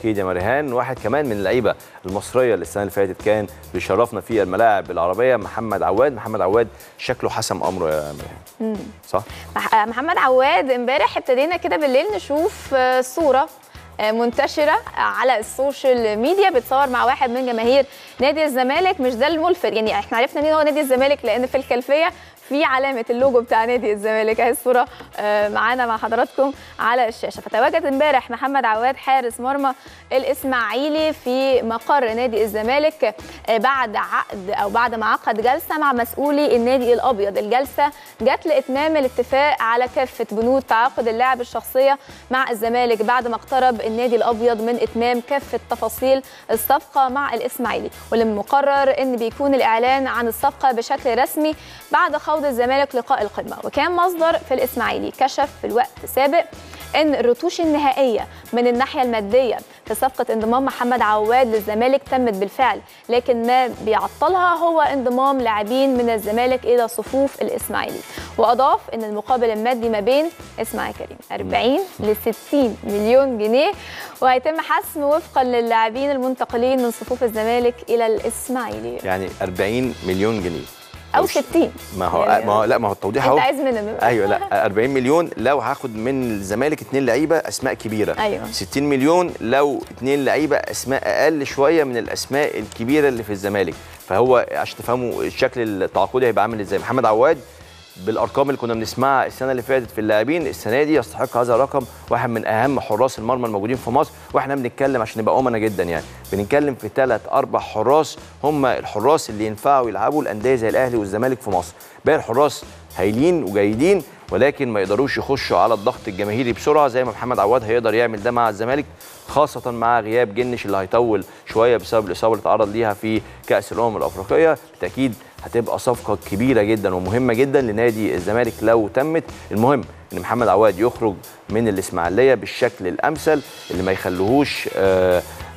بالتاكيد يا مريهان واحد كمان من اللعيبه المصريه اللي السنه اللي فاتت كان بيشرفنا في الملاعب العربيه محمد عواد محمد عواد شكله حسم امره يا مريهان صح مح- محمد عواد امبارح ابتدينا كده بالليل نشوف آه، صوره آه، منتشره على السوشيال ميديا بتصور مع واحد من جماهير نادي الزمالك مش ده الملفت يعني احنا عرفنا مين هو نادي الزمالك لان في الخلفيه في علامه اللوجو بتاع نادي الزمالك اهي الصوره آه، معانا مع حضراتكم على الشاشه فتواجد امبارح محمد عواد حارس مرمى الاسماعيلي في مقر نادي الزمالك آه، بعد عقد او بعد ما عقد جلسه مع مسؤولي النادي الابيض الجلسه جت لاتمام الاتفاق على كافه بنود تعاقد اللاعب الشخصيه مع الزمالك بعد ما اقترب النادي الابيض من اتمام كافه تفاصيل الصفقه مع الاسماعيلي واللي من المقرر ان بيكون الاعلان عن الصفقه بشكل رسمي بعد خوض الزمالك لقاء القمه وكان مصدر في الاسماعيلي كشف في الوقت سابق ان الرتوش النهائيه من الناحيه الماديه في صفقه انضمام محمد عواد للزمالك تمت بالفعل لكن ما بيعطلها هو انضمام لاعبين من الزمالك الى صفوف الاسماعيلي واضاف ان المقابل المادي ما بين اسمع يا كريم 40 ل 60 مليون جنيه وهيتم حسم وفقا للاعبين المنتقلين من صفوف الزمالك الى الاسماعيلي يعني 40 مليون جنيه او مش- 60 ما هو يعني ما هو لا ما هو التوضيح انت اهو عايز منهم ايوه لا 40 مليون لو هاخد من الزمالك اثنين لعيبه اسماء كبيره أيوة. 60 مليون لو اثنين لعيبه اسماء اقل شويه من الاسماء الكبيره اللي في الزمالك فهو عشان تفهموا الشكل التعاقدي هيبقى عامل ازاي محمد عواد بالارقام اللي كنا بنسمعها السنه اللي فاتت في اللاعبين السنه دي يستحق هذا الرقم واحد من اهم حراس المرمى الموجودين في مصر واحنا بنتكلم عشان نبقى امنا جدا يعني بنتكلم في ثلاث اربع حراس هم الحراس اللي ينفعوا يلعبوا الانديه زي الاهلي والزمالك في مصر باقي الحراس هايلين وجيدين ولكن ما يقدروش يخشوا على الضغط الجماهيري بسرعه زي ما محمد عواد هيقدر يعمل ده مع الزمالك خاصه مع غياب جنش اللي هيطول شويه بسبب الاصابه اللي اتعرض ليها في كاس الامم الافريقيه بالتاكيد هتبقى صفقه كبيره جدا ومهمه جدا لنادي الزمالك لو تمت المهم ان محمد عواد يخرج من الاسماعيليه بالشكل الامثل اللي ما يخلوهوش آه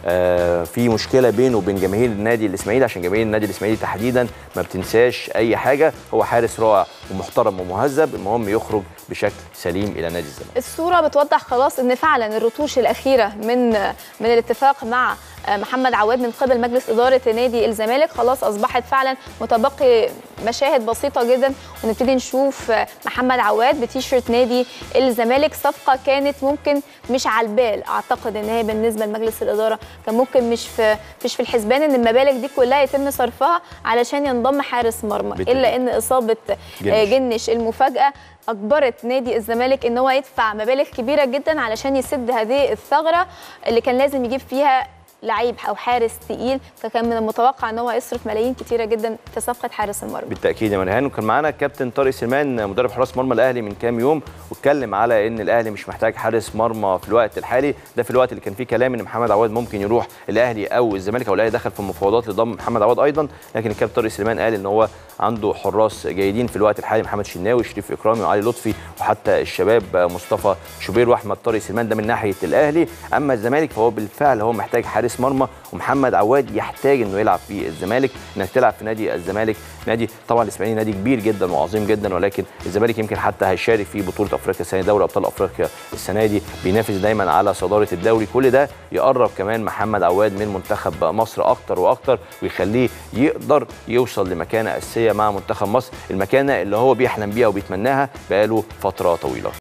آه في مشكله بينه وبين جماهير النادي الاسماعيلي عشان جماهير النادي الاسماعيلي تحديدا ما بتنساش اي حاجه هو حارس رائع ومحترم ومهذب المهم يخرج بشكل سليم الى نادي الزمالك الصوره بتوضح خلاص ان فعلا الرتوش الاخيره من من الاتفاق مع محمد عواد من قبل مجلس اداره نادي الزمالك خلاص اصبحت فعلا متبقي مشاهد بسيطه جدا ونبتدي نشوف محمد عواد بتيشيرت نادي الزمالك صفقه كانت ممكن مش على البال اعتقد ان هي بالنسبه لمجلس الاداره كان ممكن مش في مش في الحسبان ان المبالغ دي كلها يتم صرفها علشان ينضم حارس مرمى بالتأكيد. الا ان اصابه جنش. جنش المفاجاه اجبرت نادي الزمالك ان هو يدفع مبالغ كبيره جدا علشان يسد هذه الثغره اللي كان لازم يجيب فيها لعيب او حارس تقيل فكان من المتوقع ان هو يصرف ملايين كتيره جدا في صفقه حارس المرمى بالتاكيد يا مرهان وكان معانا الكابتن طارق سليمان مدرب حراس مرمى الاهلي من كام يوم واتكلم على ان الاهلي مش محتاج حارس مرمى في الوقت الحالي ده في الوقت اللي كان فيه كلام ان محمد عواد ممكن يروح الاهلي او الزمالك او الاهلي دخل في المفاوضات لضم محمد عواد ايضا لكن الكابتن طارق سليمان قال ان هو عنده حراس جيدين في الوقت الحالي محمد شناوي شريف اكرامي وعلي لطفي وحتى الشباب مصطفى شوبير واحمد طارق سليمان ده من ناحيه الاهلي اما الزمالك فهو بالفعل هو محتاج حارس مرمى ومحمد عواد يحتاج انه يلعب في الزمالك انك تلعب في نادي الزمالك نادي طبعا الاسماعيلي نادي كبير جدا وعظيم جدا ولكن الزمالك يمكن حتى هيشارك في بطوله افريقيا السنه دي دوري ابطال افريقيا السنه دي بينافس دايما على صداره الدوري كل ده يقرب كمان محمد عواد من منتخب مصر اكتر واكتر ويخليه يقدر يوصل لمكانه اساسيه مع منتخب مصر المكانه اللي هو بيحلم بيها وبيتمناها بقاله فتره طويله